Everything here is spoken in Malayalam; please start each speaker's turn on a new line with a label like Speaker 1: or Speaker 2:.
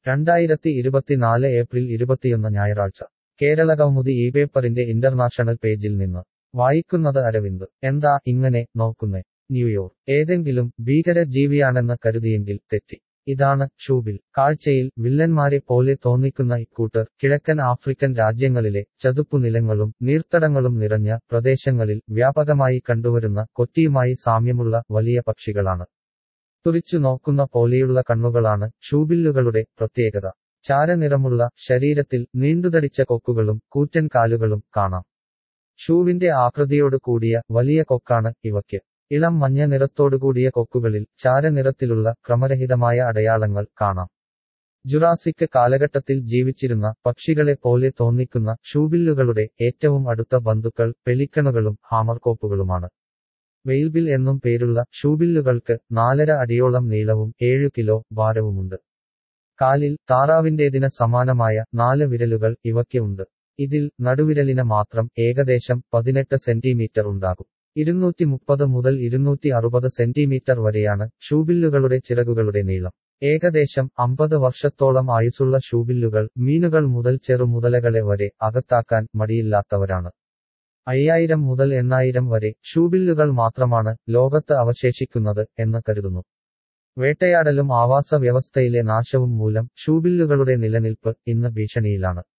Speaker 1: രണ്ടായിരത്തി ഇരുപത്തിനാല് ഏപ്രിൽ ഇരുപത്തിയൊന്ന് ഞായറാഴ്ച കേരള കൗമുദി ഈ പേപ്പറിന്റെ ഇന്റർനാഷണൽ പേജിൽ നിന്ന് വായിക്കുന്നത് അരവിന്ദ് എന്താ ഇങ്ങനെ നോക്കുന്നേ ന്യൂയോർക്ക് ഏതെങ്കിലും ഭീകര ജീവിയാണെന്ന് കരുതിയെങ്കിൽ തെറ്റി ഇതാണ് ഷൂബിൽ കാഴ്ചയിൽ വില്ലന്മാരെ പോലെ തോന്നിക്കുന്ന ഇക്കൂട്ടർ കിഴക്കൻ ആഫ്രിക്കൻ രാജ്യങ്ങളിലെ ചതുപ്പുനിലങ്ങളും നീർത്തടങ്ങളും നിറഞ്ഞ പ്രദേശങ്ങളിൽ വ്യാപകമായി കണ്ടുവരുന്ന കൊറ്റിയുമായി സാമ്യമുള്ള വലിയ പക്ഷികളാണ് തുറിച്ചു നോക്കുന്ന പോലെയുള്ള കണ്ണുകളാണ് ഷൂബില്ലുകളുടെ പ്രത്യേകത ചാരനിറമുള്ള ശരീരത്തിൽ നീണ്ടുതടിച്ച കൊക്കുകളും കൂറ്റൻ കാലുകളും കാണാം ഷൂവിന്റെ ആകൃതിയോട് കൂടിയ വലിയ കൊക്കാണ് ഇവയ്ക്ക് ഇളം മഞ്ഞ നിറത്തോടുകൂടിയ കൊക്കുകളിൽ ചാരനിറത്തിലുള്ള ക്രമരഹിതമായ അടയാളങ്ങൾ കാണാം ജുറാസിക് കാലഘട്ടത്തിൽ ജീവിച്ചിരുന്ന പക്ഷികളെ പോലെ തോന്നിക്കുന്ന ഷൂബില്ലുകളുടെ ഏറ്റവും അടുത്ത ബന്ധുക്കൾ പെലിക്കണുകളും ഹാമർകോപ്പുകളുമാണ് വെയിൽബിൽ എന്നും പേരുള്ള ഷൂബില്ലുകൾക്ക് നാലര അടിയോളം നീളവും ഏഴു കിലോ ഭാരവുമുണ്ട് കാലിൽ താറാവിന്റേതിന് സമാനമായ നാല് വിരലുകൾ ഇവയ്ക്ക് ഉണ്ട് ഇതിൽ നടുവിരലിന് മാത്രം ഏകദേശം പതിനെട്ട് സെന്റിമീറ്റർ ഉണ്ടാകും ഇരുന്നൂറ്റി മുപ്പത് മുതൽ ഇരുന്നൂറ്റി അറുപത് സെന്റിമീറ്റർ വരെയാണ് ഷൂബില്ലുകളുടെ ചിറകുകളുടെ നീളം ഏകദേശം അമ്പത് വർഷത്തോളം ആയുസുള്ള ഷൂബില്ലുകൾ മീനുകൾ മുതൽ ചെറുമുതലകളെ വരെ അകത്താക്കാൻ മടിയില്ലാത്തവരാണ് അയ്യായിരം മുതൽ എണ്ണായിരം വരെ ഷൂബില്ലുകൾ മാത്രമാണ് ലോകത്ത് അവശേഷിക്കുന്നത് എന്ന് കരുതുന്നു വേട്ടയാടലും ആവാസ വ്യവസ്ഥയിലെ നാശവും മൂലം ഷൂബില്ലുകളുടെ നിലനിൽപ്പ് ഇന്ന് ഭീഷണിയിലാണ്